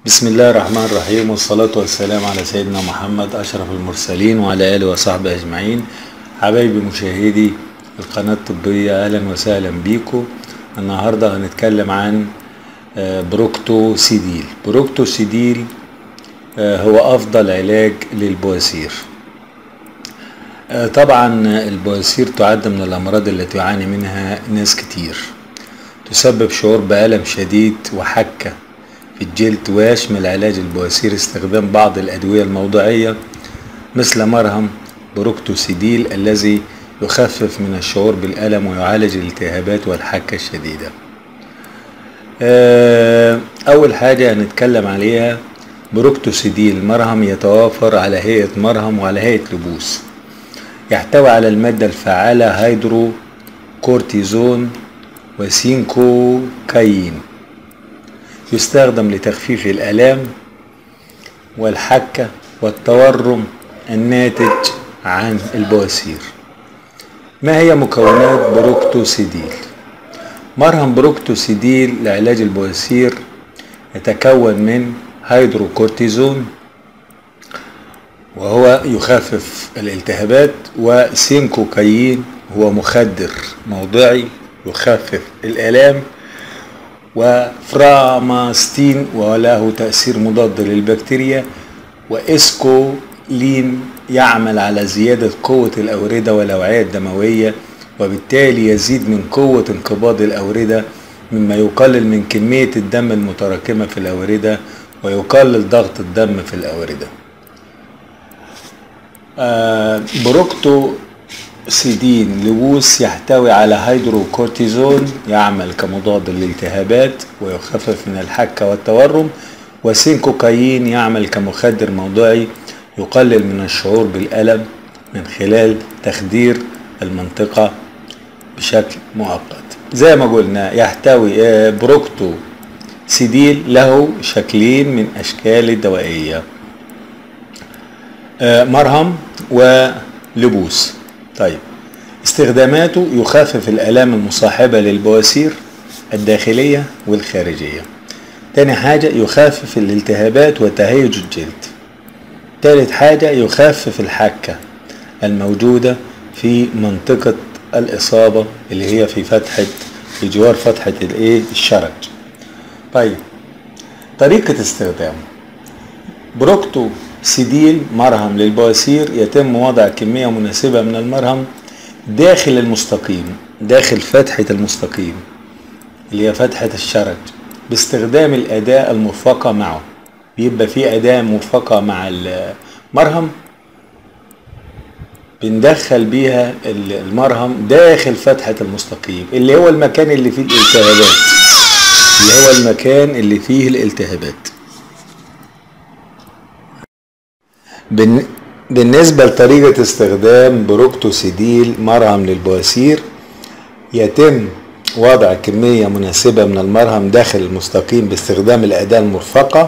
بسم الله الرحمن الرحيم والصلاة والسلام على سيدنا محمد أشرف المرسلين وعلى آله وصحبه أجمعين حبايبي مشاهدي القناة الطبية أهلا وسهلا بيكم النهاردة هنتكلم عن آه، بروكتوسيديل بروكتوسيديل آه، هو أفضل علاج للبواسير آه، طبعا البواسير تعد من الأمراض التي يعاني منها ناس كتير تسبب شعور بألم شديد وحكة في الجلد ويشمل علاج البواسير استخدام بعض الأدوية الموضعية مثل مرهم بروكتوسيديل الذي يخفف من الشعور بالألم ويعالج الالتهابات والحكة الشديدة آه، أول حاجة هنتكلم عليها بروكتوسيديل مرهم يتوافر على هيئة مرهم وعلى هيئة لبوس يحتوي على المادة الفعالة هيدرو كورتيزون وسينكوكايين يستخدم لتخفيف الآلام والحكة والتورم الناتج عن البواسير ما هي مكونات بروكتوسيديل مرهم بروكتوسيديل لعلاج البواسير يتكون من هيدروكورتيزون وهو يخفف الالتهابات وسينكوكايين هو مخدر موضعي يخفف الآلام وفراماستين وله تأثير مضاد للبكتيريا وإسكولين يعمل على زيادة قوة الأوردة والأوعية الدموية وبالتالي يزيد من قوة انقباض الأوردة مما يقلل من كمية الدم المتراكمة في الأوردة ويقلل ضغط الدم في الأوردة آه بروكتو سيدين لبوس يحتوي على هيدروكورتيزون يعمل كمضاد للالتهابات ويخفف من الحكة والتورم وسينكوكايين يعمل كمخدر موضعي يقلل من الشعور بالألم من خلال تخدير المنطقة بشكل مؤقت زي ما قلنا يحتوي آه، بروكتو سيديل له شكلين من أشكال الدوائية آه، مرهم ولبوس طيب استخداماته يخفف الآلام المصاحبة للبواسير الداخلية والخارجية تاني حاجة يخفف الالتهابات وتهيج الجلد تالت حاجة يخفف الحكة الموجودة في منطقة الإصابة اللي هي في فتحة في جوار فتحة الايه الشرج طيب طريقة استخدامه بروكتو سيديل مرهم للبواسير يتم وضع كمية مناسبة من المرهم داخل المستقيم داخل فتحة المستقيم اللي هي فتحة الشرج باستخدام الأداة المرفقة معه بيبقى في أداة مرفقة مع المرهم بندخل بيها المرهم داخل فتحة المستقيم اللي هو المكان اللي فيه الالتهابات اللي هو المكان اللي فيه الالتهابات بالن- بالنسبة لطريقة استخدام بروكتوسيديل مرهم للبواسير يتم وضع كمية مناسبة من المرهم داخل المستقيم باستخدام الأداة المرفقة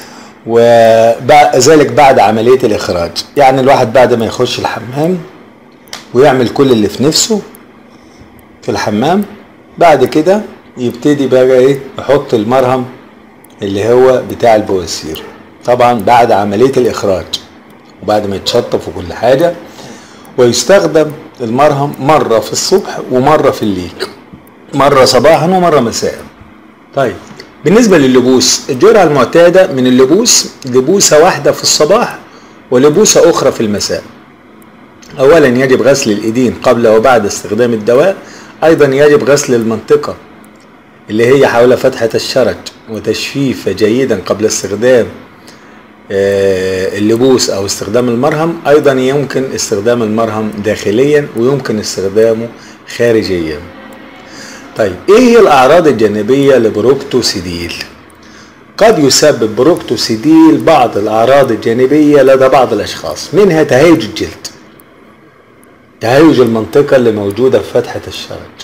وذلك بعد عملية الإخراج يعني الواحد بعد ما يخش الحمام ويعمل كل اللي في نفسه في الحمام بعد كده يبتدي بقى ايه يحط المرهم اللي هو بتاع البواسير طبعا بعد عملية الإخراج وبعد ما يتشطف وكل حاجة ويستخدم المرهم مرة في الصبح ومرة في الليل مرة صباحا ومرة مساء طيب بالنسبة لللبوس الجرعة المعتادة من اللبوس لبوسة واحدة في الصباح ولبوسة أخرى في المساء أولا يجب غسل الإيدين قبل وبعد استخدام الدواء أيضا يجب غسل المنطقة اللي هي حول فتحة الشرج وتجفيف جيدا قبل استخدام آه، اللبوس او استخدام المرهم ايضا يمكن استخدام المرهم داخليا ويمكن استخدامه خارجيا طيب ايه هي الاعراض الجانبيه لبروكتوسيديل قد يسبب بروكتوسيديل بعض الاعراض الجانبيه لدى بعض الاشخاص منها تهيج الجلد تهيج المنطقه اللي موجوده في فتحه الشرج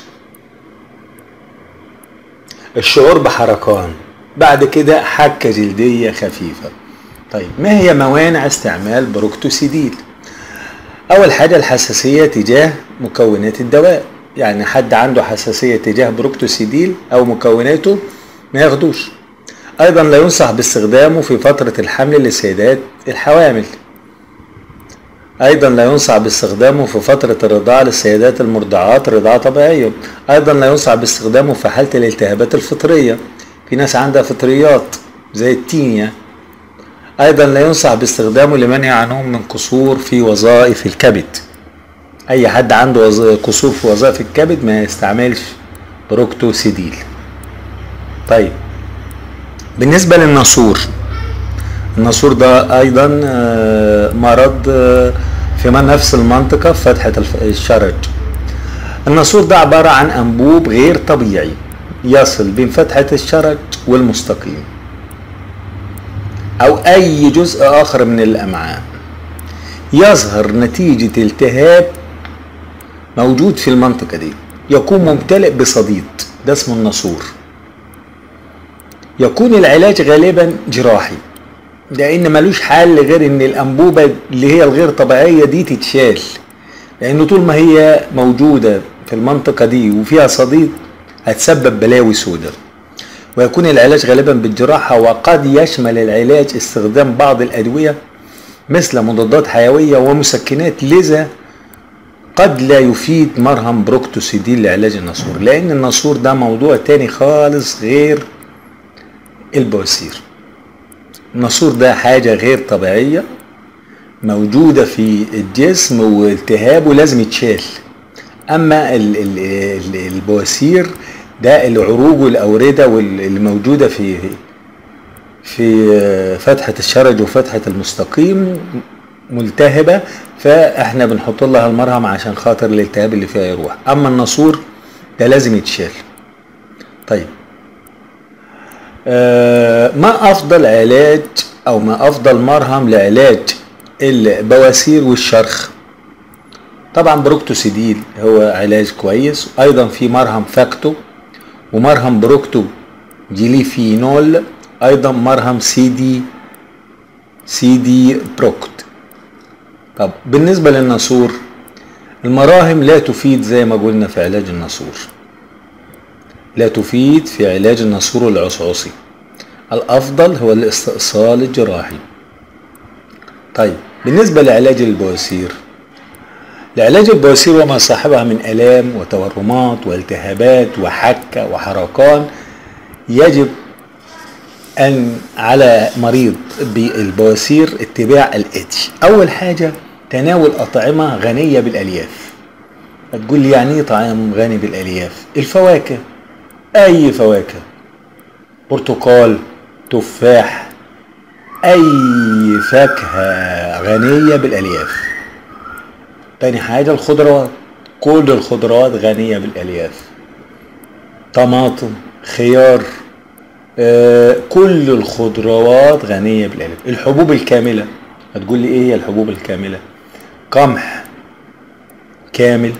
الشعور بحركان بعد كده حكه جلديه خفيفه طيب ما هي موانع استعمال بروكتوسيديل اول حاجه الحساسيه تجاه مكونات الدواء يعني حد عنده حساسيه تجاه بروكتوسيديل او مكوناته ما ياخدوش ايضا لا ينصح باستخدامه في فترة الحمل للسيدات الحوامل ايضا لا ينصح باستخدامه في فترة الرضاعة للسيدات المرضعات رضاعة طبيعية ايضا لا ينصح باستخدامه في حالة الالتهابات الفطرية في ناس عندها فطريات زي التينيا ايضا لا ينصح باستخدامه لمنع عنهم من قصور في وظائف الكبد اي حد عنده وظ- قصور في وظائف الكبد ما يستعملش بروكتوسيديل طيب بالنسبة للناسور الناسور ده ايضا آه، مرض آه، في من نفس المنطقة في فتحة الف- الشرج الناسور ده عبارة عن انبوب غير طبيعي يصل بين فتحة الشرج والمستقيم او اي جزء اخر من الامعاء يظهر نتيجة التهاب موجود في المنطقة دي يكون ممتلئ بصديد ده اسمه الناسور يكون العلاج غالبا جراحي لان ملوش حل غير ان الانبوبة اللي هي الغير طبيعية دي تتشال لان طول ما هي موجودة في المنطقة دي وفيها صديد هتسبب بلاوي سوداء ويكون العلاج غالبا بالجراحة وقد يشمل العلاج استخدام بعض الأدوية مثل مضادات حيوية ومسكنات لذا قد لا يفيد مرهم بروكتوسيديل لعلاج الناسور لأن الناسور ده موضوع تاني خالص غير البواسير الناسور ده حاجة غير طبيعية موجودة في الجسم والتهابه لازم يتشال أما ال- ال- ال- البواسير ده العروج والأوردة وال- اللي موجودة في في فتحة الشرج وفتحة المستقيم ملتهبة فاحنا بنحط لها المرهم عشان خاطر الالتهاب اللي فيها يروح اما الناسور ده لازم يتشال طيب آه ما افضل علاج او ما افضل مرهم لعلاج البواسير والشرخ طبعا بروكتوسيديل هو علاج كويس ايضا في مرهم فاكتو ومرهم بروكتو جليفينول ايضا مرهم سي دي سي دي بروكت طب بالنسبه للناسور المراهم لا تفيد زي ما قلنا في علاج الناسور لا تفيد في علاج الناسور العصعصي الافضل هو الاستئصال الجراحي طيب بالنسبه لعلاج البواسير لعلاج البواسير وما صاحبها من الام وتورمات والتهابات وحكه وحرقان يجب ان على مريض بالبواسير اتباع الاتي اول حاجه تناول اطعمه غنيه بالالياف هتقول لي يعني ايه طعام غني بالالياف الفواكه اي فواكه برتقال تفاح اي فاكهه غنيه بالالياف تاني حاجه الخضروات كل الخضروات غنيه بالالياف طماطم خيار آه، كل الخضروات غنية بالألف الحبوب الكاملة هتقول لي ايه هي الحبوب الكاملة قمح كامل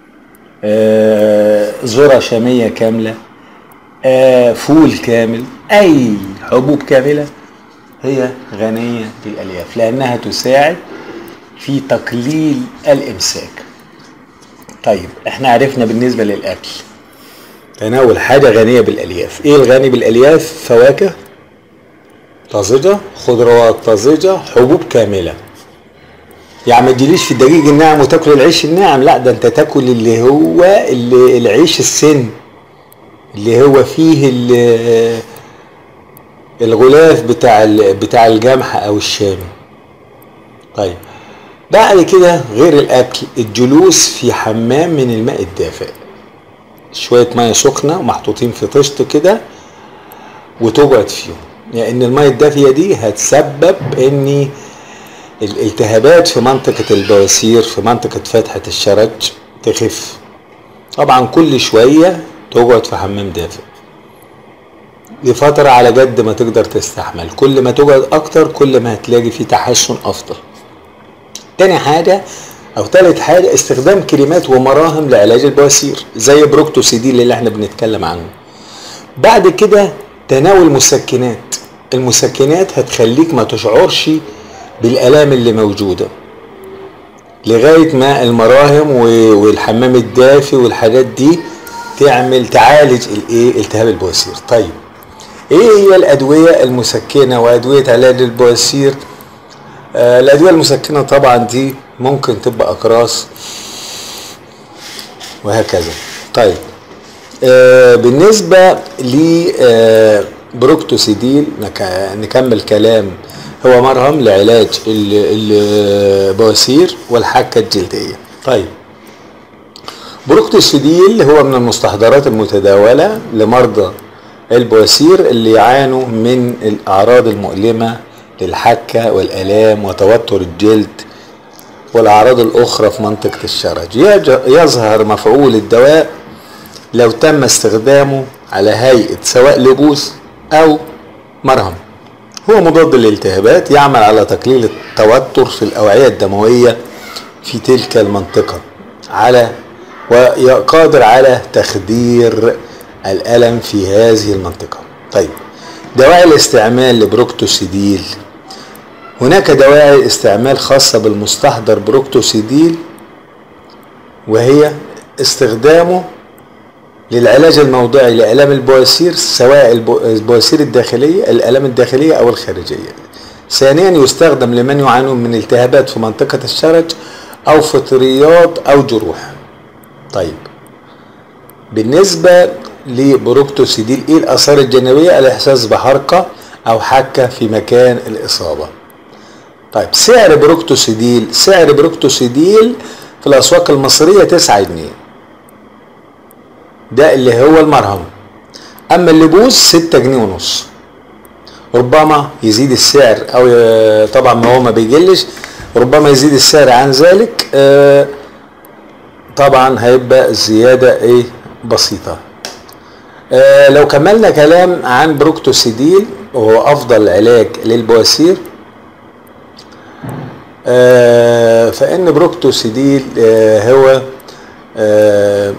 آه، ذرة شامية كاملة آه، فول كامل أي حبوب كاملة هي غنية بالألياف لأنها تساعد في تقليل الإمساك طيب احنا عرفنا بالنسبة للأكل تناول حاجة غنية بالألياف ايه الغني بالألياف فواكه طازجة خضروات طازجة حبوب كاملة يعني ما تجيليش في الدقيق الناعم وتاكل العيش الناعم لا ده انت تاكل اللي هو اللي العيش السن اللي هو فيه ال- الغلاف بتاع ال- بتاع الجمح او الشامي طيب بعد كده غير الاكل الجلوس في حمام من الماء الدافئ شوية مية سخنة محطوطين في طشت كده وتقعد فيهم لأن المية الدافية دي هتسبب إن الالتهابات في منطقة البواسير في منطقة فتحة الشرج تخف طبعا كل شوية تقعد في حمام دافئ لفترة على قد ما تقدر تستحمل كل ما تقعد أكتر كل ما هتلاقي فيه تحسن أفضل تاني حاجة أو تالت حاجة استخدام كريمات ومراهم لعلاج البواسير زي بروكتوسيديل اللي احنا بنتكلم عنه بعد كده تناول مسكنات المسكنات هتخليك ما تشعرش بالآلام اللي موجودة لغاية ما المراهم و- والحمام الدافي والحاجات دي تعمل تعالج الايه التهاب البواسير طيب ايه هي الادويه المسكنه وادويه علاج البواسير آه الادويه المسكنه طبعا دي ممكن تبقى اقراص وهكذا طيب آه بالنسبه ل آه بروكتوسيديل نك- نكمل كلام هو مرهم لعلاج ال- البواسير والحكه الجلديه طيب بروكتوسيديل هو من المستحضرات المتداولة لمرضى البواسير اللي يعانوا من الأعراض المؤلمة للحكة والآلام وتوتر الجلد والأعراض الأخرى في منطقة الشرج يج- يظهر مفعول الدواء لو تم استخدامه على هيئة سواء لبوس أو مرهم هو مضاد للالتهابات يعمل على تقليل التوتر في الأوعية الدموية في تلك المنطقة على وقادر على تخدير الألم في هذه المنطقة طيب دواعي الاستعمال لبروكتوسيديل هناك دواعي استعمال خاصة بالمستحضر بروكتوسيديل وهي استخدامه للعلاج الموضعي لآلام البواسير سواء البو- البواسير الداخلية الآلام الداخلية أو الخارجية ثانيا يستخدم لمن يعانون من التهابات في منطقة الشرج أو فطريات أو جروح طيب بالنسبة لبروكتوسيديل ايه الآثار الجانبية الإحساس بحرقة أو حكة في مكان الإصابة طيب سعر بروكتوسيديل سعر بروكتوسيديل في الأسواق المصرية 9 جنيه ده اللي هو المرهم أما اللبوس 6 جنيه ونص ربما يزيد السعر أو ي- طبعا ما هو ما بيقلش ربما يزيد السعر عن ذلك آه طبعا هيبقى زيادة ايه بسيطة آه لو كملنا كلام عن بروكتوسيديل وهو افضل علاج للبواسير آه فان بروكتوسيديل آه هو آه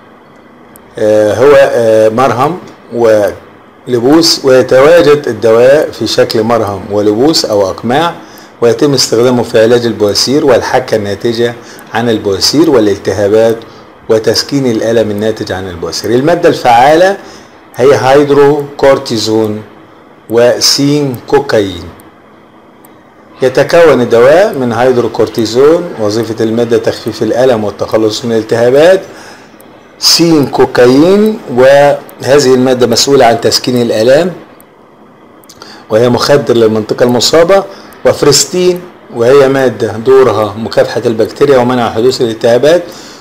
آه هو آه مرهم ولبوس ويتواجد الدواء في شكل مرهم ولبوس او اقماع ويتم استخدامه في علاج البواسير والحكة الناتجة عن البواسير والالتهابات وتسكين الألم الناتج عن البواسير المادة الفعالة هي هيدرو كورتيزون وسين كوكايين يتكون الدواء من هيدروكورتيزون وظيفة المادة تخفيف الألم والتخلص من الالتهابات سين كوكايين وهذه المادة مسؤولة عن تسكين الآلام وهي مخدر للمنطقة المصابة وفرستين وهي مادة دورها مكافحة البكتيريا ومنع حدوث الالتهابات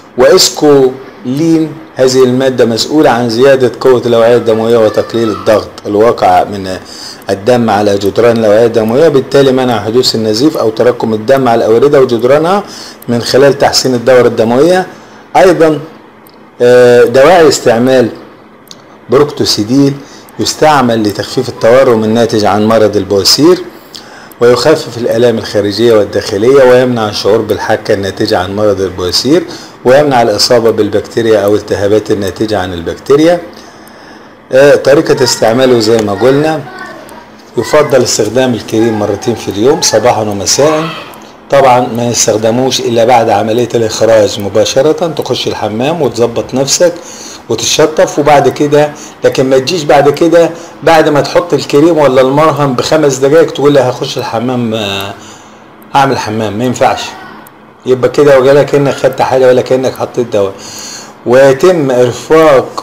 واسكولين هذه المادة مسؤولة عن زيادة قوة الأوعية الدموية وتقليل الضغط الواقع من الدم على جدران الأوعية الدموية بالتالي منع حدوث النزيف أو تراكم الدم على الأوردة وجدرانها من خلال تحسين الدورة الدموية أيضا آه، دواعي استعمال بروكتوسيديل يستعمل لتخفيف التورم الناتج عن مرض البواسير ويخفف الآلام الخارجية والداخلية ويمنع الشعور بالحكة الناتجة عن مرض البواسير ويمنع الإصابة بالبكتيريا أو التهابات الناتجة عن البكتيريا آه، طريقة استعماله زي ما قلنا يفضل استخدام الكريم مرتين في اليوم صباحا ومساء طبعا ما يستخدموش الا بعد عمليه الاخراج مباشره تخش الحمام وتظبط نفسك وتتشطف وبعد كده لكن ما تجيش بعد كده بعد ما تحط الكريم ولا المرهم بخمس دقائق تقول لي هخش الحمام آه، هعمل حمام ما ينفعش يبقى كده ولا كانك خدت حاجه ولا كانك حطيت دواء ويتم ارفاق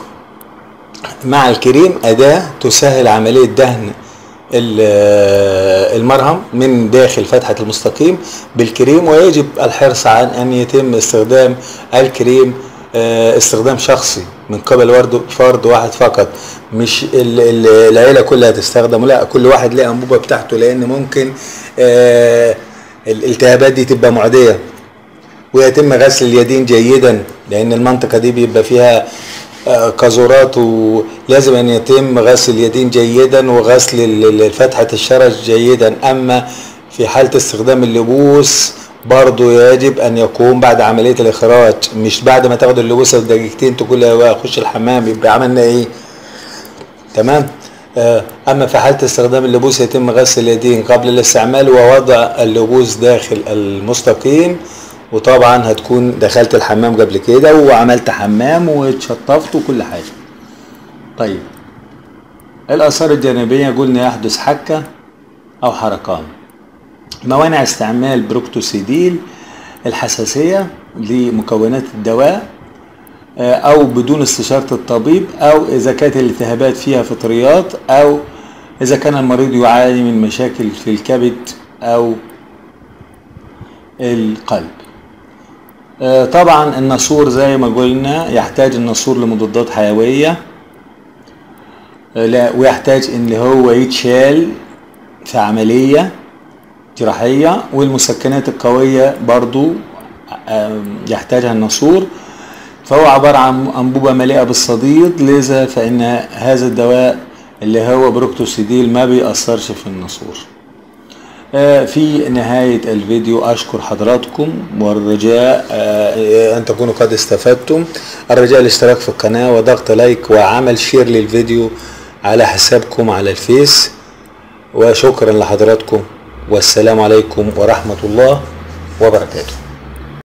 مع الكريم أداة تسهل عملية دهن ال- المرهم من داخل فتحة المستقيم بالكريم ويجب الحرص عن أن يتم استخدام الكريم آه، استخدام شخصي من قبل ورد فرد واحد فقط مش ال- ال- العيلة كلها تستخدمه لا كل واحد له أنبوبة بتاعته لأن ممكن آه، الالتهابات دي تبقى معدية ويتم غسل اليدين جيدا لان المنطقه دي بيبقى فيها آه، قاذورات ولازم ان يتم غسل اليدين جيدا وغسل ال- ال- فتحه الشرج جيدا اما في حاله استخدام اللبوس برضو يجب ان يقوم بعد عمليه الاخراج مش بعد ما تاخد اللبوسه بدقيقتين تقول لها بقى اخش الحمام يبقى عملنا ايه تمام آه، اما في حاله استخدام اللبوس يتم غسل اليدين قبل الاستعمال ووضع اللبوس داخل المستقيم وطبعا هتكون دخلت الحمام قبل كده وعملت حمام واتشطفت وكل حاجه طيب الآثار الجانبية قلنا يحدث حكة أو حرقان موانع استعمال بروكتوسيديل الحساسية لمكونات الدواء أو بدون استشارة الطبيب أو إذا كانت الالتهابات فيها فطريات أو إذا كان المريض يعاني من مشاكل في الكبد أو القلب طبعا الناسور زي ما قلنا يحتاج الناسور لمضادات حيوية لا ويحتاج ان هو يتشال في عملية جراحية والمسكنات القوية برضو يحتاجها الناسور فهو عبارة عن أنبوبة مليئة بالصديد لذا فإن هذا الدواء اللي هو بروكتوسيديل ما بيأثرش في الناسور في نهاية الفيديو أشكر حضراتكم والرجاء أن تكونوا قد استفدتم الرجاء الاشتراك في القناة وضغط لايك وعمل شير للفيديو على حسابكم على الفيس وشكرا لحضراتكم والسلام عليكم ورحمة الله وبركاته